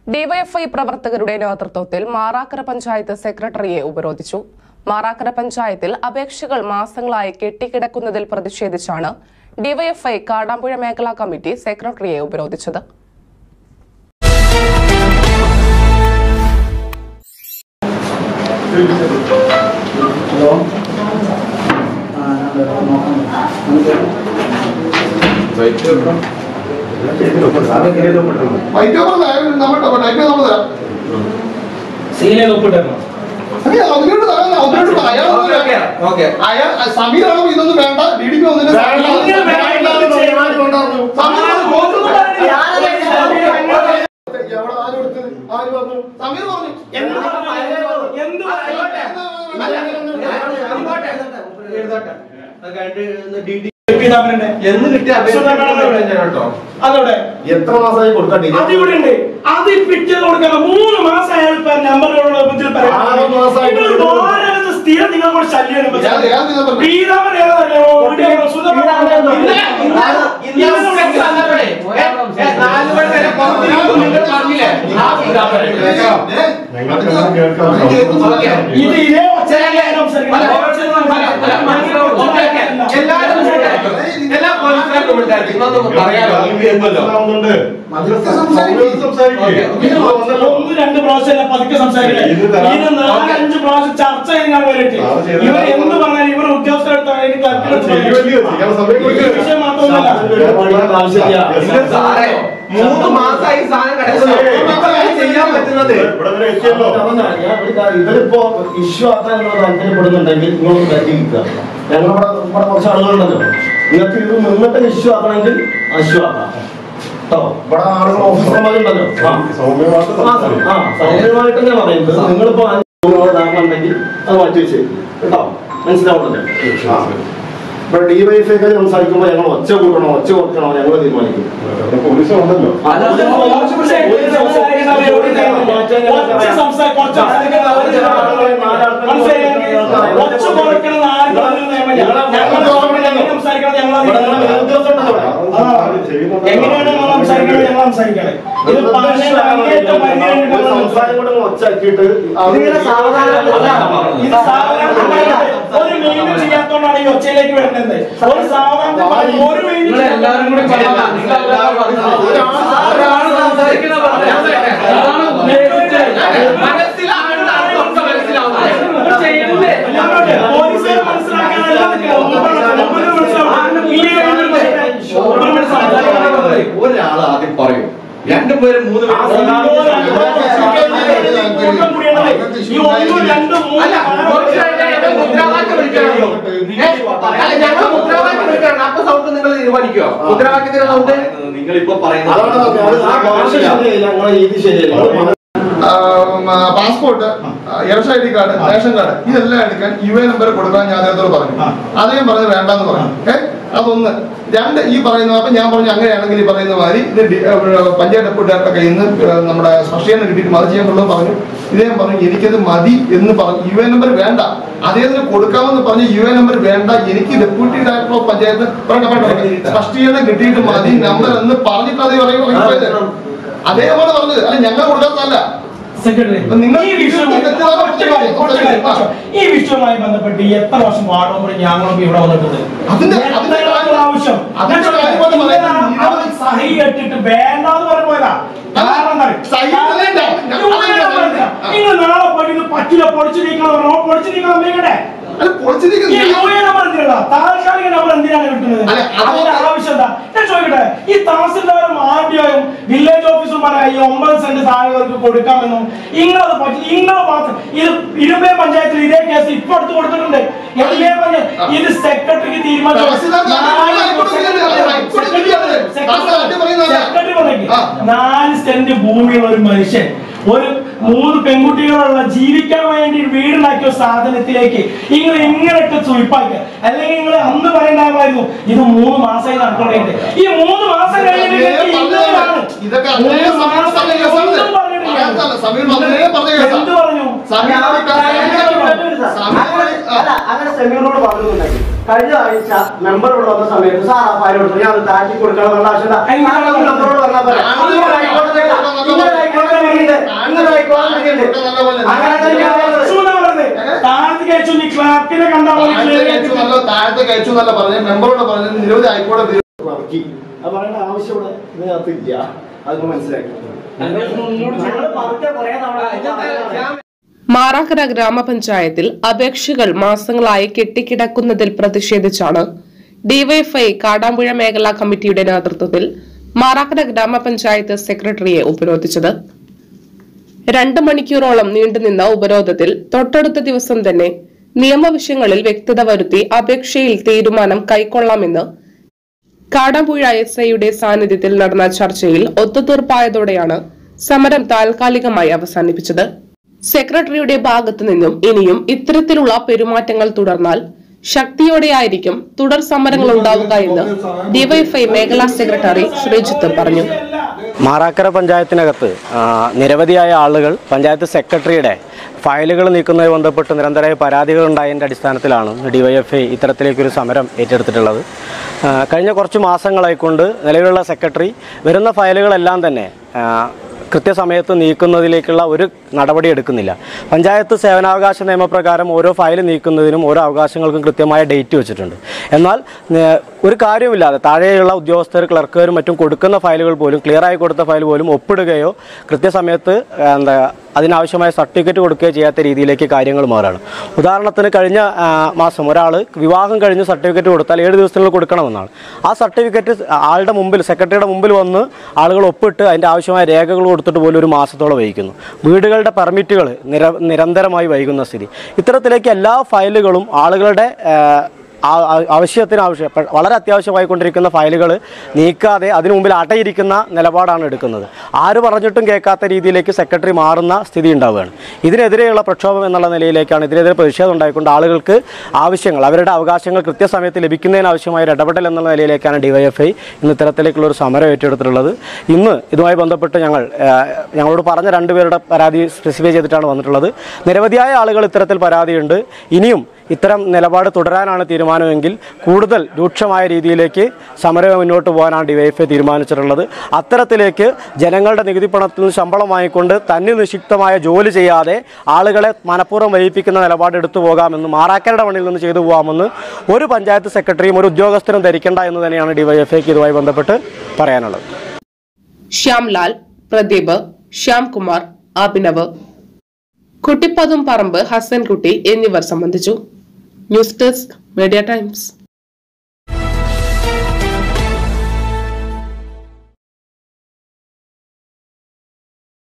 DYFI പ്രവർത്തകരുടെ നേതൃത്വത്തിൽ മാറാക്കര പഞ്ചായത്ത് സെക്രട്ടറിയെ ഉപരോധിച്ചു മാറാക്കര പഞ്ചായത്തിൽ അപേക്ഷകൾ മാസങ്ങളായി കെട്ടിക്കിടക്കുന്നതിൽ പ്രതിഷേധിച്ചാണ് ഡിവൈഎഫ്ഐ കാടാമ്പുഴ മേഖലാ കമ്മിറ്റി സെക്രട്ടറിയെ ഉപരോധിച്ചത് ഹലോ ആ ഞാൻ നോക്കാം നമുക്ക് വൈറ്റ് പേപ്പർ തരാം നമ്മൾ ടൈപ്പ് ചെയ്ത് നമ്മൾ തരാം സീനിയർ ഒപ്പിട്ടിരുന്നു അയ്യ, അതിനോട് തരാം അതിനോട് തരാം. അയാൾ ഓക്കേ, ഓക്കേ, ഓക്കേ. അയാൾ സമീറാണോ ഇതൊന്നും വേണ്ട ഡി ഡി പി ഒന്നിനും നിങ്ങൾ വേണ്ട എന്ന് ചെയ്യുന്നത് സമീർ നോക്കുമ്പോഴാണ് ഞാനത് എവിടെ ആര് കൊടുത്തത്? ആര് പറഞ്ഞു? സമീർ പറഞ്ഞു. എന്ത് പറഞ്ഞു? എന്ത് പറഞ്ഞു? എന്ന് കിട്ടിയ അതോടെ എത്ര മാസമായി കൊടുക്കാൻ അത് ഇവിടെ ഉണ്ട് അത് പിറ്റേ കൊടുക്കണം മൂന്ന് മാസം അയാൾ നമ്പറുകളോട് ആറ് മാസമായിട്ട് സ്ഥിരം നിങ്ങളോട് ശല്യം ഏത് ഏത് ഇത് പറഞ്ഞു? പീതാമൻ ഏതാ ഇത് ഇതേ ഒച്ചയിലല്ലേ എല്ലാ പോലീസുകാർക്കും വിളിച്ചായിരുന്നു ഇന്നൊന്നും പറയാലോ നിങ്ങൾക്ക് എന്തല്ലോ ഒന്ന് രണ്ട് പ്രാവശ്യം അല്ല പതുക്കെ സംസാരിക്കില്ല ഇത് തരാം. ഇത് നാലഞ്ച് പ്രാവശ്യം ചർച്ച ചെയ്യാൻ വേണ്ടിട്ട് അത് ചെയ്ത് ഇവർ തരാം. എന്ത് പറഞ്ഞാലും ഇവർ ഉദ്യോഗസ്ഥരെടുത്ത വിഷയം മാത്രമൊന്നുമല്ല ഇല്ല സാറേ മൂന്ന് മാസമായി ഈ സാധനം കിടക്കുന്നത് ഇപ്പൊ ചെയ്യാൻ പറ്റുന്നത് ഇവരിപ്പോ ഇഷ്യൂ ആക്കാൻ നിങ്ങൾ താല്പര്യപ്പെടുന്നുണ്ടെങ്കിൽ നിങ്ങൾ കരുതിയിരിക്കുക ഞങ്ങളിവിടെ ഇവിടെ കുറച്ച് ആളുകളുണ്ടല്ലോ നിങ്ങൾക്ക് ഇത് നിന്നിട്ട് ഇഷ്യൂ ആക്കണമെങ്കിൽ ഇഷ്യൂ ആക്കാം കേട്ടോ ഇവിടെ ആളുകൾ ഓഫീസർമാരുണ്ടല്ലോ ആ ആ സൗമ്യമായിട്ട് ഞാൻ പറയുന്നത് നിങ്ങളിപ്പോ ഇതാക്കണമെങ്കിൽ അത് മാറ്റി വെച്ച് കേട്ടോ മനസ്സിലാവുന്നുണ്ടല്ലോ ഇവിടെ ഡിവൈഎഫ്ഐക്കാർ സംസാരിക്കുമ്പോൾ ഞങ്ങൾ ഒച്ച കൂട്ടണോ ഒച്ച കൊടുക്കണോ ഞങ്ങൾ തീരുമാനിക്കും പോലീസ് ഉണ്ടല്ലോ എങ്ങനെയാണ് നമ്മൾ സംസാരിക്കുന്നത് ഞങ്ങൾ സംസാരിക്കണേ ഇത് പറഞ്ഞ അങ്ങേയറ്റം പരിഗണന സംസാരം കൂടെ ഒച്ചാക്കിയിട്ട് ഇതിങ്ങനെ സാവധാനം അല്ല, ഇത് സാവധാനം ഒരു മീനും ചെയ്യാത്തോണ്ടാണ് ഈ ഒച്ചയിലേക്ക് വരുന്നത് ഒരു സാവധാനം ഒരു മീനും നിങ്ങൾ എല്ലാവരും കൂടി പറയണ്ട നിങ്ങൾ എല്ലാവരും ഒരാൾ സംസാരിക്കുന്ന മനസ്സിലാവേണ്ട ആൾക്കൊക്കെ മനസ്സിലാവുന്നത് ചെയ്യണ്ടേ പോലീസുകാരെ മനസ്സിലാക്കാനല്ല നിൽക്കുന്നത്. മുമ്പിൽ മനസ്സിലാവണം. ഈ ഒരു മുമ്പിൽ മനസ്സിലാവണം. ഒരാൾ ആദ്യം പറയും രണ്ടുപേരും മൂന്ന് ആ പേരും കൂട്ടം കൂടിയാണല്ലേ? ഈ ഒന്നും രണ്ടും അല്ല കുറച്ച് മൂന്നും കഴിഞ്ഞാൽ ഞങ്ങൾ മുദ്രാവാക്യം വിളിക്കണമല്ലോ അല്ല ഞങ്ങൾ മുദ്രാവാക്യം വിളിക്കണം അപ്പൊ സൗണ്ട് നിങ്ങൾ തീരുമാനിക്കോ മുദ്രാവാക്യത്തിന്റെ സൗണ്ട് നിങ്ങൾ ഇപ്പൊ അതാണ് അത് ആ ഭാഷ ശരിയല്ല ഞങ്ങളെ രീതി ശരിയല്ല passport election I D card ration card ഇതെല്ലാം എടുക്കാൻ യു എ നമ്പർ കൊടുക്കാൻ ഞാൻ അദ്ദേഹത്തോട് പറഞ്ഞു അദ്ദേഹം പറഞ്ഞത് വേണ്ടെന്ന് പറഞ്ഞു ഏ അതൊന്ന് രണ്ട് ഈ പറയുന്ന അപ്പൊ ഞാൻ പറഞ്ഞു അങ്ങനെയാണെങ്കിൽ ഈ പറയുന്ന മാതിരി ഇത് ഡി- ഏ, പഞ്ചായത്ത് ഡെപ്യൂട്ടിയുടെ കയ്യിൽ നിന്ന് ഏ, നമ്മുടെ സ്പഷ്ടീകരണം കിട്ടിയിട്ട് മതി ചെയ്യാനുള്ളത് പറഞ്ഞു ഇദ്ദേഹം പറഞ്ഞു എനിക്കത് മതി എന്ന് പറഞ്ഞു യു എ നമ്പർ വേണ്ട അദ്ദേഹത്തിന് കൊടുക്കാമെന്ന് പറഞ്ഞ് യു എ നമ്പർ വേണ്ട എനിക്ക് ഡെപ്യൂട്ടി ഡയറക്ടർ ഓഫ് പഞ്ചായത്ത് പറയട്ടെ, പറയട്ടെ, പറയട്ടെ. സ്പഷ്ടീകരണം കിട്ടിയിട്ട് മതി നമ്പർ എന്ന് പറഞ്ഞിട്ട് അതേ പറയുന്നത് അതേപോലെ പറഞ്ഞത് അല്ല ഞങ്ങൾ കൊടുക്കാത്തതല്ല സെക്രട്ടറി അപ്പൊ നിങ്ങൾ ഈ വിഷയവുമായി തെറ്റിദ്ധാരണ ഒറ്റ കാര്യം, ഒറ്റ കാര്യം, ഒറ്റ കാര്യം. ഈ വിഷയവുമായി ബന്ധപ്പെട്ട് എത്ര വർഷം വാർഡ് മെമ്പർ ഞങ്ങളും ഇവിടെ വന്നിട്ടുണ്ട് അതിന്റെ- എത്ര അതിന്റെ കാര്യം- പ്രാവശ്യം അതിന്റെ കാര്യം കൊണ്ട് പറയാം. അവർ സഹി കെട്ടിട്ട് വേണ്ടാന്ന് പറഞ്ഞു പോയതാ കാരണം എന്താ അറിയോ? സഹി ഇടണ്ട. ഞാൻ നിങ്ങൾ പറയുന്നത് പറഞ്ഞില്ല. ആ. നിങ്ങൾ നാളെ പോയിട്ട് ഇത് പറ്റില്ല പൊളിച്ചു നീക്കണം പറഞ്ഞോ പൊളിച്ചു നീക്കണം നീക്കട്ടെ അല്ല പൊളിച്ചിരിക്കുന്ന ഈ യൂണിയൻ നമ്പർ എന്തിനാ താൽക്കാലിക നമ്പർ എന്തിനാണ് കിട്ടുന്നത് അല്ല, അത് അതിന്റെ ആവശ്യം എന്താ ഞാൻ ചോദിക്കട്ടെ ഈ തഹസിൽദാരും ആർ ഡി ഒയും വില്ലേജ് ഓഫീസും പറയാം ഈ ഒമ്പത് സെന്റ് താഴെവർക്ക് കൊടുക്കാമെന്നും ഇങ്ങളത് പറ്റി നിങ്ങൾ മാത്രം ഇത് ഇരുമ്പേ പഞ്ചായത്തിൽ ഇതേ കേസ് ഇപ്പൊ എടുത്ത് കൊടുത്തിട്ടുണ്ട് എല്ലേ പഞ്ചായത്ത് ഇത് സെക്രട്ടറിക്ക് തഹസിൽദാർ ഹൈക്കോടതി ഇല്ലേ? ഹൈക്കോടതി ഇല്ലേ? തഹസിൽദാർ പറയുന്നതല്ല. സെക്രട്ടറി പറഞ്ഞു ആ. നാല് സെന്റ് ഭൂമിയുള്ള ഒരു മനുഷ്യൻ ഒരു മൂന്ന് പെൺകുട്ടികളുള്ള ജീവിക്കാൻ വേണ്ടി വീടുണ്ടാക്കിയ ഒരു സാധനത്തിലേക്ക് നിങ്ങൾ ഇങ്ങനെയൊക്കെ ചുയിപ്പാക്കുക അല്ലെങ്കിൽ നിങ്ങൾ അന്ന് പറയണ്ടായിരുന്നു ഇത് മൂന്ന് മാസമായി നടക്കൊണ്ടിട്ട് ഈ മൂന്ന് മാസം കഴിഞ്ഞിട്ട് അതേ നിങ്ങൾക്ക് പറഞ്ഞതല്ലേ? ഇന്നതാണ്. ഇതൊക്കെ അതേ മൂന്ന് സമയം മാസം പറഞ്ഞ കഴിഞ്ഞ് കേസാണ്. ഒന്നും പറഞ്ഞിട്ടില്ല. പറയാത്തതല്ല. സമീർ അതേ പറഞ്ഞ കേസാ. എന്ത് പറഞ്ഞു സമീറിനോട് സമീറിനോട് ആ. അല്ല അങ്ങനെ സെമിനാറോട് പറഞ്ഞിട്ടുണ്ടെങ്കിൽ കഴിഞ്ഞ ആഴ്ച മെമ്പർ ഇവിടെ വന്ന സമയത്ത് സാർ ആ ഫയൽ കൊടുത്തു ഞാൻ അത് താറ്റി കൊടുക്കണം എന്നുള്ള ആവശ്യം എന്താ? ആ മെമ്പറോട് പറഞ്ഞാൽ പോരെ. അത് നിങ്ങൾ ഹൈക്കോടതിയിലേക്ക് നിങ്ങൾ ഹൈക്കോടതിയിൽ ക്ലാർക്കിനെ കണ്ടാൽ മതി താഴത്തെ clear കഴിച്ചു ആയിട്ട് എന്നല്ല താഴത്തെ കഴിച്ചു എന്നല്ല പറഞ്ഞ മെമ്പറോട് പറഞ്ഞ നിരവധി ഹൈക്കോടതി തീരുമാനം ഇറക്കി അത് പറയേണ്ട ആവശ്യം ഇവിടെ ഇതിനകത്ത് ഇല്ല അത് മനസ്സിലാക്കി മാറാക്കര ഗ്രാമപഞ്ചായത്തിൽ അപേക്ഷകൾ മാസങ്ങളായി കെട്ടിക്കിടക്കുന്നതിൽ പ്രതിഷേധിച്ചാണ് ഡിവൈഎഫ്ഐ കാടാമ്പുഴ മേഖലാ കമ്മിറ്റിയുടെ നേതൃത്വത്തിൽ മാറാക്കര ഗ്രാമപഞ്ചായത്ത് സെക്രട്ടറിയെ ഉപരോധിച്ചത് രണ്ട് മണിക്കൂറോളം നീണ്ടുനിന്ന ഉപരോധത്തിൽ തൊട്ടടുത്ത ദിവസം തന്നെ നിയമവിഷയങ്ങളിൽ വ്യക്തത വരുത്തി അപേക്ഷയിൽ തീരുമാനം കൈക്കൊള്ളാമെന്ന് കാടാമ്പുഴ എസ് ഐയുടെ സാന്നിധ്യത്തിൽ നടന്ന ചർച്ചയിൽ ഒത്തുതീർപ്പായതോടെയാണ് സമരം താൽക്കാലികമായി അവസാനിപ്പിച്ചത് സെക്രട്ടറിയുടെ ഭാഗത്തു നിന്നും ഇനിയും ഇത്തരത്തിലുള്ള പെരുമാറ്റങ്ങൾ തുടർന്നാൽ ശക്തിയോടെയായിരിക്കും തുടർ സമരങ്ങൾ ഉണ്ടാവുക എന്ന് ഡിവൈഎഫ്ഐ മേഖലാ സെക്രട്ടറി ശ്രീജിത്ത് പറഞ്ഞു മാറാക്കര പഞ്ചായത്തിനകത്ത് ആ, നിരവധിയായ ആളുകൾ പഞ്ചായത്ത് സെക്രട്ടറിയുടെ ഫയലുകൾ നീക്കുന്നതുമായി ബന്ധപ്പെട്ട് നിരന്തരമായ പരാതികൾ ഉണ്ടായതിൻ്റെ അടിസ്ഥാനത്തിലാണ് ഡിവൈഎഫ്ഐ ഇത്തരത്തിലേക്കൊരു സമരം ഏറ്റെടുത്തിട്ടുള്ളത് ആ, കഴിഞ്ഞ കുറച്ച് മാസങ്ങളായിക്കൊണ്ട് നിലവിലുള്ള സെക്രട്ടറി വരുന്ന ഫയലുകളെല്ലാം തന്നെ ആ, കൃത്യസമയത്ത് നീക്കുന്നതിലേക്കുള്ള ഒരു നടപടി എടുക്കുന്നില്ല പഞ്ചായത്ത് സേവനാവകാശ നിയമപ്രകാരം ഓരോ ഫയൽ നീക്കുന്നതിനും ഓരോ അവകാശങ്ങൾക്കും കൃത്യമായ ഡേറ്റ് വെച്ചിട്ടുണ്ട് എന്നാൽ ഏഹ്, ഒരു കാര്യവുമില്ലാതെ താഴെയുള്ള ഉദ്യോഗസ്ഥർ ക്ലർക്കുകാരും മറ്റും കൊടുക്കുന്ന ഫയലുകൾ പോലും ക്ലിയർ ആയി കൊടുത്ത ഫയൽ പോലും ഒപ്പിടുകയോ കൃത്യസമയത്ത് ഏഹ്, എന്താ അതിനാവശ്യമായ സർട്ടിഫിക്കറ്റ് കൊടുക്കുകയോ ചെയ്യാത്ത രീതിയിലേക്ക് കാര്യങ്ങൾ മാറാണ് ഉദാഹരണത്തിന് കഴിഞ്ഞ ആ, മാസം ഒരാൾ വിവാഹം കഴിഞ്ഞ് സർട്ടിഫിക്കറ്റ് കൊടുത്താൽ ഏഴ് ദിവസത്തിനുള്ളിൽ കൊടുക്കണമെന്നാണ് ആ സർട്ടിഫിക്കറ്റ് ആളുടെ മുമ്പിൽ സെക്രട്ടറിയുടെ മുമ്പിൽ വന്ന് ആളുകൾ ഒപ്പിട്ട് അതിൻ്റെ ആവശ്യമായ രേഖകൾ കൊടുത്തിട്ട് പോലും ഒരു മാസത്തോളം വൈകുന്നു വീടുകളുടെ പെർമിറ്റുകൾ നിര നിരന്തരമായി വൈകുന്ന സ്ഥിതി ഇത്തരത്തിലേക്ക് എല്ലാ ഫയലുകളും ആളുകളുടെ ആ, ആ- ആ- ആവശ്യത്തിന് ആവശ്യം പ- വളരെ അത്യാവശ്യമായി കൊണ്ടിരിക്കുന്ന ഫയലുകൾ നീക്കാതെ അതിനു മുമ്പിൽ അടയിരിക്കുന്ന നിലപാടാണ് എടുക്കുന്നത് ആര് പറഞ്ഞിട്ടും കേൾക്കാത്ത രീതിയിലേക്ക് സെക്രട്ടറി മാറുന്ന സ്ഥിതി ഉണ്ടാവുകയാണ് ഇതിനെതിരെയുള്ള പ്രക്ഷോഭം എന്നുള്ള നിലയിലേക്കാണ് ഇതിനെതിരെ പ്രതിഷേധം ഉണ്ടായിക്കൊണ്ട് ആളുകൾക്ക് ആവശ്യങ്ങൾ അവരുടെ അവകാശങ്ങൾ കൃത്യസമയത്ത് ലഭിക്കുന്നതിന് ആവശ്യമായ ഒരു ഇടപെടൽ എന്നുള്ള നിലയിലേക്കാണ് ഡിവൈഎഫ്ഐ ഇന്ന് ഇത്തരത്തിലേക്കുള്ള ഒരു സമരം ഏറ്റെടുത്തിട്ടുള്ളത് ഇന്ന് ഇതുമായി ബന്ധപ്പെട്ട് ഞങ്ങൾ ആ, ഞങ്ങളോട് പറഞ്ഞ രണ്ടുപേരുടെ പരാതി സ്പെസിഫൈ ചെയ്തിട്ടാണ് വന്നിട്ടുള്ളത് നിരവധിയായ ആളുകൾ ഇത്തരത്തിൽ പരാതിയുണ്ട് ഇനിയും ഇത്തരം നിലപാട് തുടരാനാണ് തീരുമാനമെങ്കിൽ കൂടുതൽ രൂക്ഷമായ രീതിയിലേക്ക് സമരം മുന്നോട്ട് പോകാനാണ് ഡിവൈഎഫ്ഐ തീരുമാനിച്ചിട്ടുള്ളത് അത്തരത്തിലേക്ക് ജനങ്ങളുടെ നികുതി പണത്തിൽ നിന്ന് ശമ്പളം വാങ്ങിക്കൊണ്ട് തന്നെ നിഷിക്തമായ ജോലി ചെയ്യാതെ ആളുകളെ മനഃപൂർവ്വം വഹിപ്പിക്കുന്ന നിലപാട് എടുത്തു പോകാമെന്ന് മാറാക്കരുടെ മണ്ണിൽ നിന്ന് ചെയ്തു പോകാമെന്ന് ഒരു പഞ്ചായത്ത് സെക്രട്ടറിയും ഒരു ഉദ്യോഗസ്ഥരും ധരിക്കേണ്ട എന്ന് തന്നെയാണ് ഡിവൈഎഫ്ഐക്ക് ഇതുമായി ബന്ധപ്പെട്ട് പറയാനുള്ളത് ശ്യാംലാൽ പ്രദീപ് ശ്യാംകുമാർ അഭിനവ് കുട്ടിപ്പതും പറമ്പ് ഹസൻകുട്ടി എന്നിവർ സംബന്ധിച്ചു ന്യൂസ് ഡെസ്ക് മീഡിയ ടൈംസ്